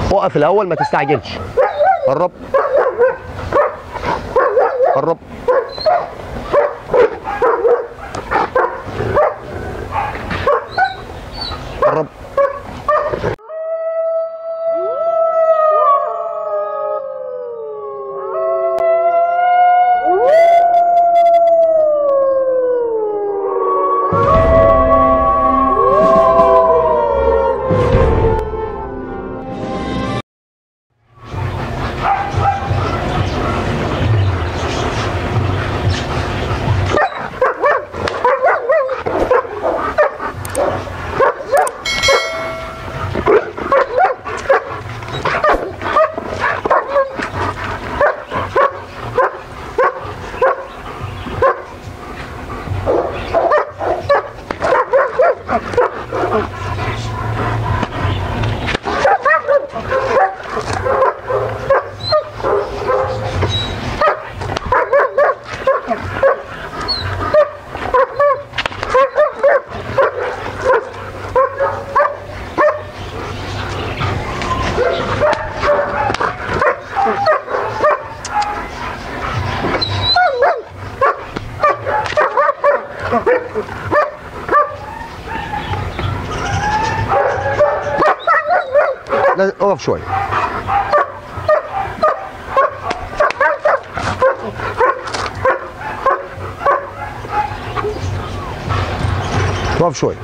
اقف الاول ما تستعجلش قرب قرب قرب لا اقف شويه اقف شويه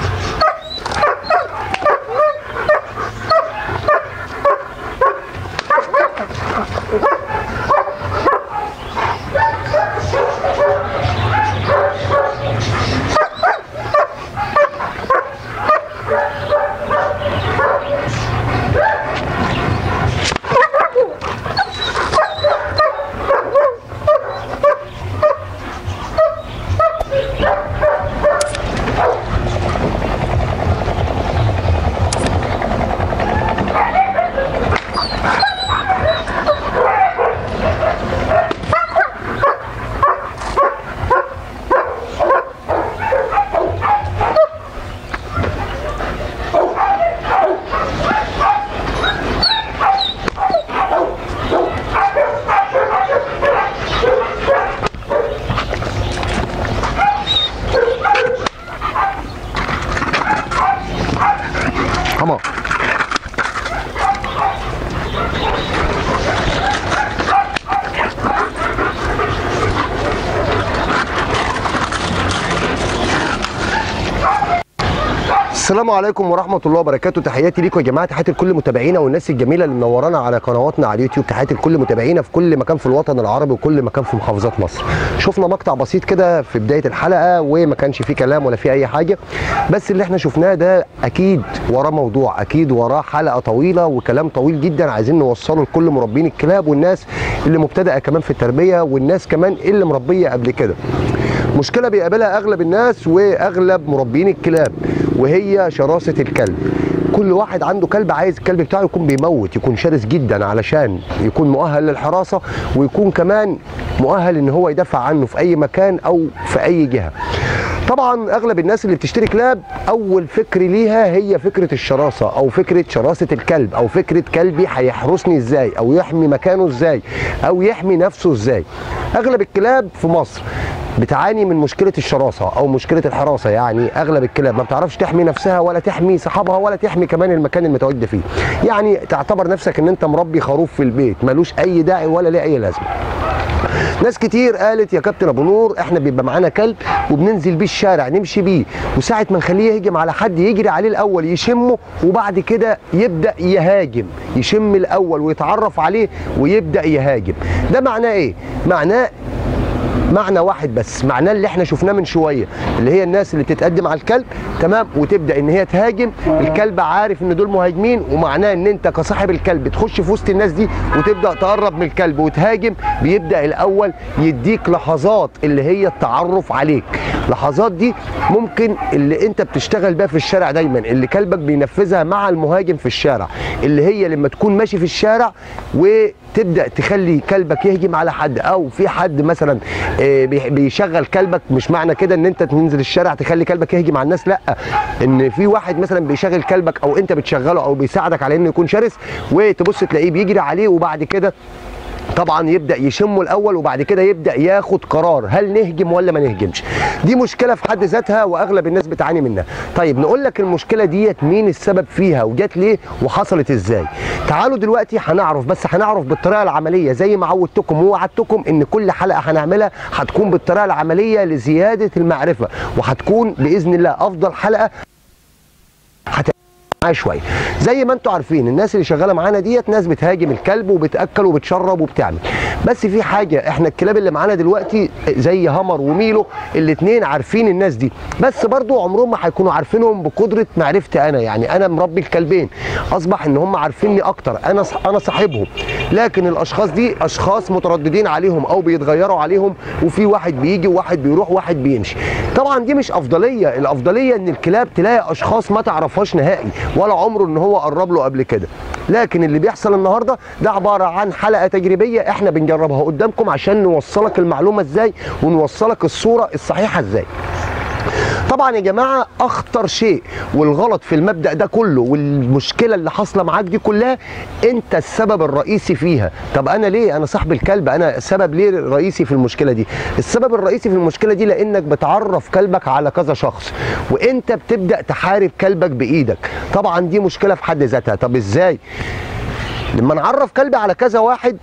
Come on. السلام عليكم ورحمة الله وبركاته تحياتي ليكم يا جماعة تحياتي لكل متابعينا والناس الجميلة اللي منورانا على قنواتنا على اليوتيوب تحياتي لكل متابعينا في كل مكان في الوطن العربي وكل مكان في محافظات مصر شفنا مقطع بسيط كده في بداية الحلقة وما كانش فيه كلام ولا فيه أي حاجة بس اللي احنا شفناه ده أكيد وراه موضوع أكيد وراه حلقة طويلة وكلام طويل جدا عايزين نوصله لكل مربين الكلاب والناس اللي مبتدئة كمان في التربية والناس كمان اللي مربية قبل كده مشكله بيقابلها اغلب الناس واغلب مربين الكلاب وهي شراسه الكلب كل واحد عنده كلب عايز الكلب بتاعه يكون بيموت يكون شرس جدا علشان يكون مؤهل للحراسه ويكون كمان مؤهل ان هو يدافع عنه في اي مكان او في اي جهه طبعا اغلب الناس اللي بتشتري كلاب اول فكر ليها هي فكره الشراسه او فكره شراسه الكلب او فكره كلبي هيحرسني ازاي او يحمي مكانه ازاي او يحمي نفسه ازاي اغلب الكلاب في مصر بتعاني من مشكله الشراسه او مشكله الحراسه يعني اغلب الكلاب ما بتعرفش تحمي نفسها ولا تحمي صحابها ولا تحمي كمان المكان المتواجده فيه يعني تعتبر نفسك ان انت مربي خروف في البيت ملوش اي داعي ولا ليه اي لازمه ناس كتير قالت يا كابتن ابو نور احنا بيبقى معانا كلب وبننزل بيه الشارع نمشي بيه وساعه ما نخليه يهجم على حد يجري عليه الاول يشمه وبعد كده يبدا يهاجم يشم الاول ويتعرف عليه ويبدا يهاجم ده معناه ايه معناه معنى واحد بس معناه اللي احنا شفناه من شويه اللي هي الناس اللي بتتقدم على الكلب تمام وتبدا ان هي تهاجم الكلب عارف ان دول مهاجمين ومعناه ان انت كصاحب الكلب تخش في وسط الناس دي وتبدا تقرب من الكلب وتهاجم بيبدا الاول يديك لحظات اللي هي التعرف عليك لحظات دي ممكن اللي انت بتشتغل بيها في الشارع دايما اللي كلبك بينفذها مع المهاجم في الشارع اللي هي لما تكون ماشي في الشارع و تبدا تخلي كلبك يهجم على حد او في حد مثلا آه، بي- بيشغل كلبك مش معنى كده ان انت تنزل الشارع تخلي كلبك يهجم على الناس لا ان في واحد مثلا بيشغل كلبك او انت بتشغله او بيساعدك على انه يكون شرس وتبص تلاقيه بيجري عليه وبعد كده طبعا يبدا يشمه الاول وبعد كده يبدا ياخد قرار هل نهجم ولا ما نهجمش دي مشكله في حد ذاتها واغلب الناس بتعاني منها طيب نقول لك المشكله ديت مين السبب فيها وجات ليه وحصلت ازاي تعالوا دلوقتي هنعرف بس هنعرف بالطريقه العمليه زي ما عودتكم ووعدتكم ان كل حلقه هنعملها هتكون بالطريقه العمليه لزياده المعرفه وهتكون باذن الله افضل حلقه هت معايا شويه زي ما انتم عارفين الناس اللي شغاله معانا ديت ناس بتهاجم الكلب وبتاكل وبتشرب وبتعمل بس في حاجه احنا الكلاب اللي معانا دلوقتي زي همر وميلو الاثنين عارفين الناس دي بس برضو عمرهم ما هيكونوا عارفينهم بقدره معرفتي انا يعني انا مربي الكلبين اصبح ان هم عارفيني اكتر انا صح انا صاحبهم لكن الاشخاص دي اشخاص مترددين عليهم او بيتغيروا عليهم وفي واحد بيجي وواحد بيروح وواحد بيمشي طبعا دي مش افضليه الافضليه ان الكلاب تلاقي اشخاص ما تعرفهاش نهائي ولا عمره ان هو قرب له قبل كده لكن اللي بيحصل النهارده ده عباره عن حلقه تجريبيه احنا بنجربها قدامكم عشان نوصلك المعلومه ازاي ونوصلك الصوره الصحيحه ازاي طبعا يا جماعه اخطر شيء والغلط في المبدا ده كله والمشكله اللي حاصله معاك دي كلها انت السبب الرئيسي فيها طب انا ليه انا صاحب الكلب انا السبب ليه الرئيسي في المشكله دي السبب الرئيسي في المشكله دي لانك بتعرف كلبك على كذا شخص وانت بتبدا تحارب كلبك بايدك طبعا دي مشكله في حد ذاتها طب ازاي لما نعرف كلبي على كذا واحد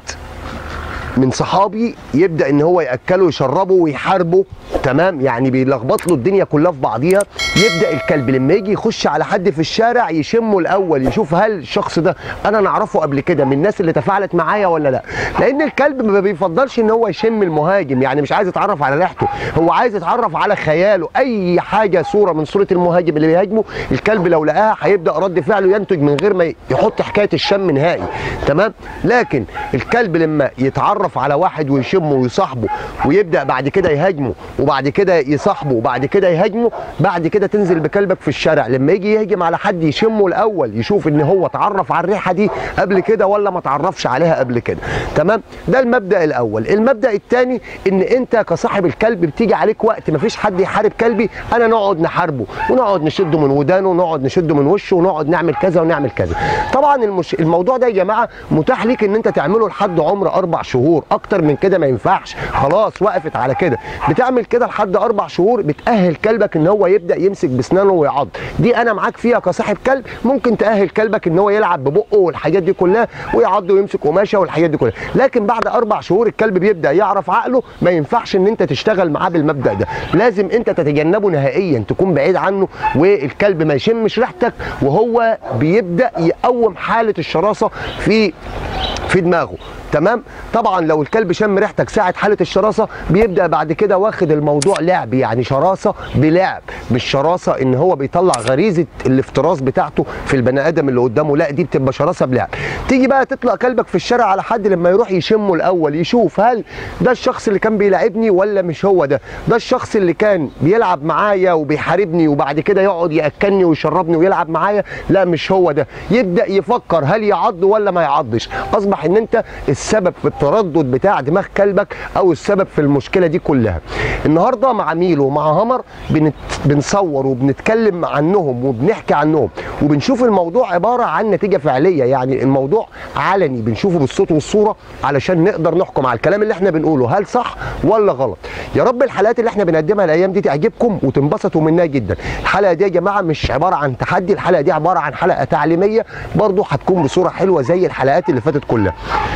من صحابي يبدا ان هو ياكله ويشربه ويحاربه تمام يعني بيلخبط له الدنيا كلها في بعضيها يبدا الكلب لما يجي يخش على حد في الشارع يشمه الاول يشوف هل الشخص ده انا نعرفه قبل كده من الناس اللي تفاعلت معايا ولا لا لان الكلب ما بيفضلش ان هو يشم المهاجم يعني مش عايز يتعرف على ريحته هو عايز يتعرف على خياله اي حاجه صوره من صوره المهاجم اللي بيهاجمه الكلب لو لقاها هيبدا رد فعله ينتج من غير ما يحط حكايه الشم نهائي تمام لكن الكلب لما يتعرف على واحد ويشمه ويصاحبه ويبدا بعد كده يهاجمه وبعد كده يصاحبه وبعد كده يهاجمه بعد كده تنزل بكلبك في الشارع لما يجي يهجم على حد يشمه الاول يشوف ان هو اتعرف على الريحه دي قبل كده ولا ما اتعرفش عليها قبل كده تمام ده المبدا الاول المبدا الثاني ان انت كصاحب الكلب بتيجي عليك وقت ما فيش حد يحارب كلبي انا نقعد نحاربه ونقعد نشده من ودانه ونقعد نشده من وشه ونقعد نعمل كذا ونعمل كذا طبعا المش... الموضوع ده يا جماعه متاح ليك ان انت تعمله لحد عمر اربع شهور اكتر من كده ما ينفعش خلاص وقفت على كده بتعمل كده لحد اربع شهور بتاهل كلبك ان هو يبدا يمسك بسنانه ويعض دي انا معاك فيها كصاحب كلب ممكن تاهل كلبك ان هو يلعب ببقه والحاجات دي كلها ويعض ويمسك قماشه والحاجات دي كلها لكن بعد اربع شهور الكلب بيبدا يعرف عقله ما ينفعش ان انت تشتغل معاه بالمبدا ده لازم انت تتجنبه نهائيا تكون بعيد عنه والكلب ما يشمش ريحتك وهو بيبدا يقوم حاله الشراسه في في دماغه تمام طبعا لو الكلب شم ريحتك ساعه حاله الشراسه بيبدا بعد كده واخد الموضوع لعب يعني شراسه بلعب مش شراسه ان هو بيطلع غريزه الافتراس بتاعته في البني ادم اللي قدامه لا دي بتبقى شراسه بلعب تيجي بقى تطلق كلبك في الشارع على حد لما يروح يشمه الاول يشوف هل ده الشخص اللي كان بيلاعبني ولا مش هو ده ده الشخص اللي كان بيلعب معايا وبيحاربني وبعد كده يقعد ياكلني ويشربني ويلعب معايا لا مش هو ده يبدا يفكر هل يعض ولا ما يعضش اصبح ان انت السبب في التردد بتاع دماغ كلبك او السبب في المشكله دي كلها النهارده مع ميلو ومع همر بنت... بنصور وبنتكلم عنهم وبنحكي عنهم وبنشوف الموضوع عباره عن نتيجه فعليه يعني الموضوع علني بنشوفه بالصوت والصوره علشان نقدر نحكم على الكلام اللي احنا بنقوله هل صح ولا غلط يا رب الحلقات اللي احنا بنقدمها الايام دي تعجبكم وتنبسطوا منها جدا الحلقه دي يا جماعه مش عباره عن تحدي الحلقه دي عباره عن حلقه تعليميه برضو هتكون بصوره حلوه زي الحلقات اللي فاتت كلها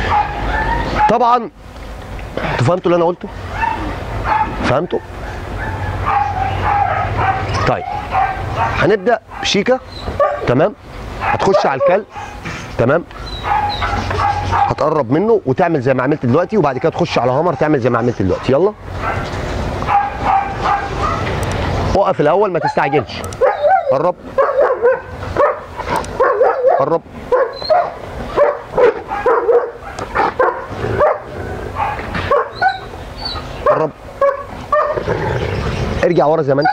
طبعا انتوا فهمتوا اللي انا قلته فهمتوا طيب هنبدا بشيكا تمام هتخش على الكلب تمام هتقرب منه وتعمل زي ما عملت دلوقتي وبعد كده تخش على همر تعمل زي ما عملت دلوقتي يلا اقف الاول ما تستعجلش قرب قرب قرب ارجع ورا زي ما انت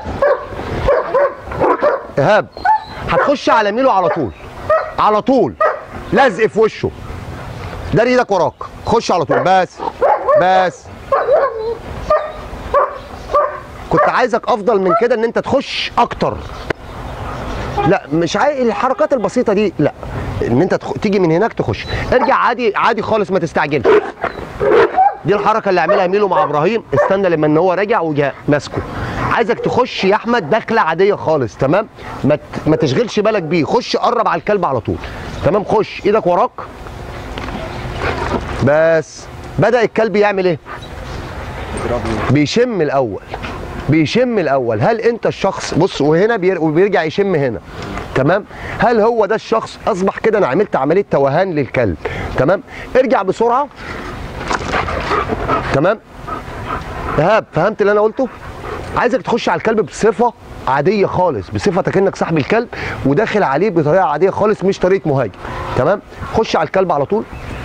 ايهاب هتخش على ميلو على طول على طول لزق في وشه داري ايدك وراك خش على طول بس بس كنت عايزك افضل من كده ان انت تخش اكتر لا مش عايز الحركات البسيطه دي لا ان انت تخ... تيجي من هناك تخش ارجع عادي عادي خالص ما تستعجلش دي الحركه اللي عملها ميلو مع ابراهيم استنى لما ان هو رجع وجا ماسكه عايزك تخش يا احمد دخله عاديه خالص تمام ما ت... ما تشغلش بالك بيه خش قرب على الكلب على طول تمام خش ايدك وراك بس بدا الكلب يعمل ايه بيشم الاول بيشم الاول هل انت الشخص بص وهنا بير... وبيرجع يشم هنا تمام هل هو ده الشخص اصبح كده انا عملت عمليه توهان للكلب تمام ارجع بسرعه تمام ايهاب فهمت اللي انا قلته عايزك تخش على الكلب بصفه عاديه خالص بصفتك انك صاحب الكلب وداخل عليه بطريقه عاديه خالص مش طريقه مهاجم تمام خش على الكلب على طول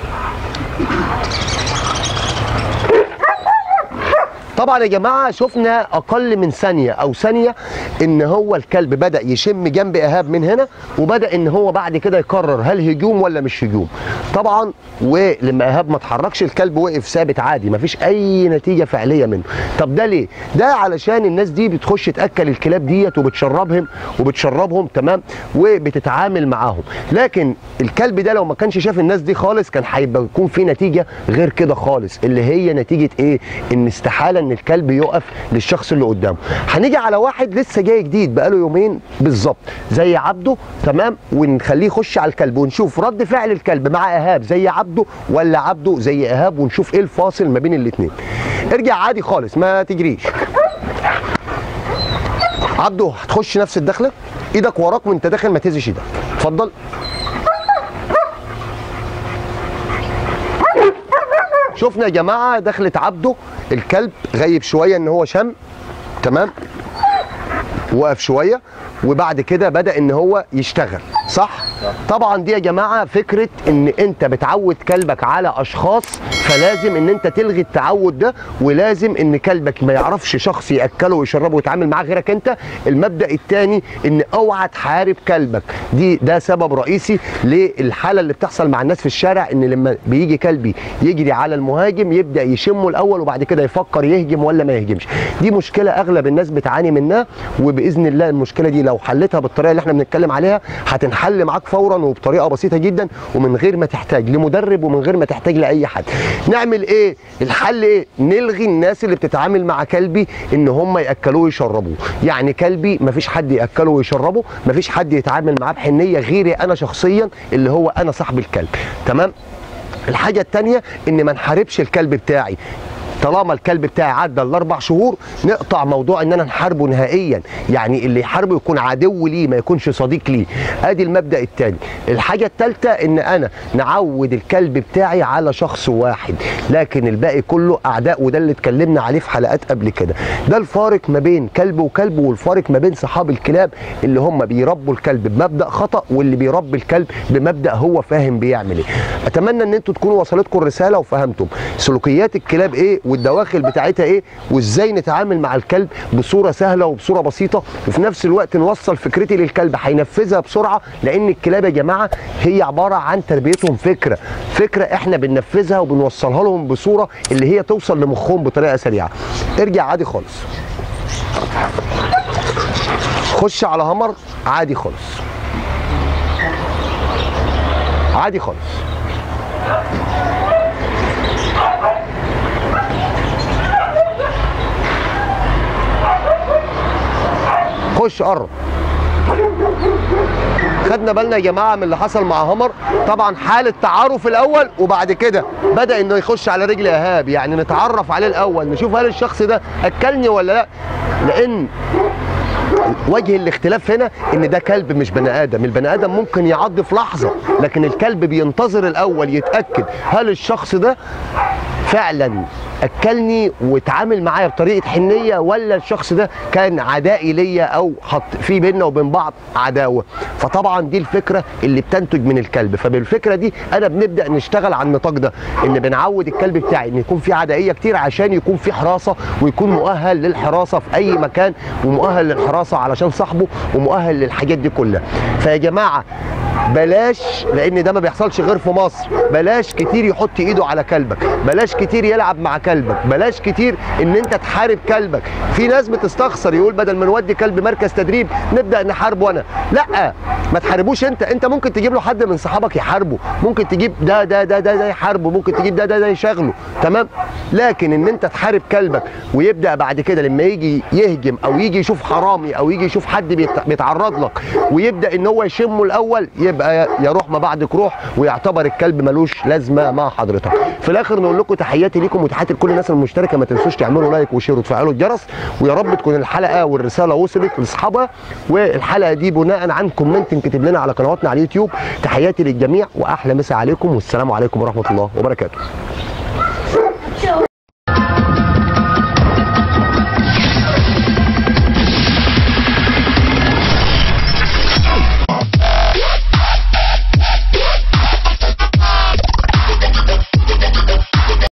طبعا يا جماعه شفنا اقل من ثانيه او ثانيه ان هو الكلب بدا يشم جنب ايهاب من هنا وبدا ان هو بعد كده يقرر هل هجوم ولا مش هجوم طبعا ولما ايهاب ما اتحركش الكلب وقف ثابت عادي ما فيش اي نتيجه فعليه منه طب ده ليه ده علشان الناس دي بتخش تاكل الكلاب ديت وبتشربهم وبتشربهم تمام وبتتعامل معاهم لكن الكلب ده لو ما كانش شاف الناس دي خالص كان هيبقى يكون في نتيجه غير كده خالص اللي هي نتيجه ايه ان استحاله ان الكلب يقف للشخص اللي قدامه هنيجي على واحد لسه جاي جديد بقاله يومين بالظبط زي عبده تمام ونخليه يخش على الكلب ونشوف رد فعل الكلب مع ايهاب زي عبده ولا عبده زي ايهاب ونشوف ايه الفاصل ما بين الاثنين ارجع عادي خالص ما تجريش عبده هتخش نفس الدخله ايدك وراك وانت داخل ما تهزش ايدك اتفضل شفنا يا جماعه دخلت عبده الكلب غيب شويه ان هو شم تمام وقف شويه وبعد كده بدا ان هو يشتغل صح طبعا دي يا جماعه فكره ان انت بتعود كلبك على اشخاص فلازم ان انت تلغي التعود ده ولازم ان كلبك ما يعرفش شخص ياكله ويشربه ويتعامل معاه غيرك انت المبدا الثاني ان اوعى تحارب كلبك دي ده سبب رئيسي للحاله اللي بتحصل مع الناس في الشارع ان لما بيجي كلبي يجري على المهاجم يبدا يشمه الاول وبعد كده يفكر يهجم ولا ما يهجمش دي مشكله اغلب الناس بتعاني منها وباذن الله المشكله دي لو حلتها بالطريقه اللي احنا بنتكلم عليها هتنحل معاك فورا وبطريقه بسيطه جدا ومن غير ما تحتاج لمدرب ومن غير ما تحتاج لاي حد نعمل ايه الحل ايه نلغي الناس اللي بتتعامل مع كلبي ان هم ياكلوه ويشربوه يعني كلبي مفيش حد ياكله ويشربه مفيش حد يتعامل معاه بحنيه غيري انا شخصيا اللي هو انا صاحب الكلب تمام الحاجه الثانيه ان ما نحاربش الكلب بتاعي طالما الكلب بتاعي عدى الاربع شهور نقطع موضوع ان انا نحاربه نهائيا يعني اللي يحاربه يكون عدو ليه ما يكونش صديق ليه ادي المبدا الثاني الحاجه الثالثه ان انا نعود الكلب بتاعي على شخص واحد لكن الباقي كله اعداء وده اللي اتكلمنا عليه في حلقات قبل كده ده الفارق ما بين كلب وكلب والفارق ما بين صحاب الكلاب اللي هم بيربوا الكلب بمبدا خطا واللي بيربي الكلب بمبدا هو فاهم بيعمل ايه اتمنى ان انتوا تكونوا وصلتكم الرساله وفهمتم سلوكيات الكلاب ايه والدواخل بتاعتها ايه وازاي نتعامل مع الكلب بصوره سهله وبصوره بسيطه وفي نفس الوقت نوصل فكرتي للكلب هينفذها بسرعه لان الكلاب يا جماعه هي عباره عن تربيتهم فكره فكره احنا بننفذها وبنوصلها لهم بصوره اللي هي توصل لمخهم بطريقه سريعه ارجع عادي خالص خش على همر عادي خالص عادي خالص خش قرب خدنا بالنا يا جماعه من اللي حصل مع همر طبعا حاله تعارف الاول وبعد كده بدا انه يخش على رجل ايهاب يعني نتعرف عليه الاول نشوف هل الشخص ده اكلني ولا لا لان وجه الاختلاف هنا ان ده كلب مش بني ادم البني ادم ممكن يعض في لحظه لكن الكلب بينتظر الاول يتاكد هل الشخص ده فعلا اكلني واتعامل معايا بطريقه حنيه ولا الشخص ده كان عدائي ليا او حط في بيننا وبين بعض عداوه فطبعا دي الفكره اللي بتنتج من الكلب فبالفكره دي انا بنبدا نشتغل على النطاق ده ان بنعود الكلب بتاعي ان يكون في عدائيه كتير عشان يكون في حراسه ويكون مؤهل للحراسه في اي مكان ومؤهل للحراسه علشان صاحبه ومؤهل للحاجات دي كلها فيا جماعه بلاش لان ده ما بيحصلش غير في مصر بلاش كتير يحط ايده على كلبك بلاش كتير يلعب مع كلبك بلاش كتير ان انت تحارب كلبك في ناس بتستخسر يقول بدل ما نودي كلب مركز تدريب نبدا نحاربه انا لا ما تحاربوش انت انت ممكن تجيب له حد من صحابك يحاربه ممكن تجيب ده ده ده ده, ده يحاربه ممكن تجيب ده ده ده يشغله تمام لكن ان انت تحارب كلبك ويبدا بعد كده لما يجي يهجم او يجي يشوف حرامي او يجي يشوف حد بيت- بيتعرض لك ويبدا ان هو يشمه الاول يبقى يروح ما بعدك روح ويعتبر الكلب ملوش لازمه مع حضرتك في الاخر نقول لكم تحياتي ليكم وتحياتي لكل الناس المشتركه ما تنسوش تعملوا لايك وشير وتفعلوا الجرس ويا رب تكون الحلقه والرساله وصلت لاصحابها والحلقه دي بناء عن كومنت انكتب لنا على قنواتنا على اليوتيوب تحياتي للجميع واحلى مسا عليكم والسلام عليكم ورحمه الله وبركاته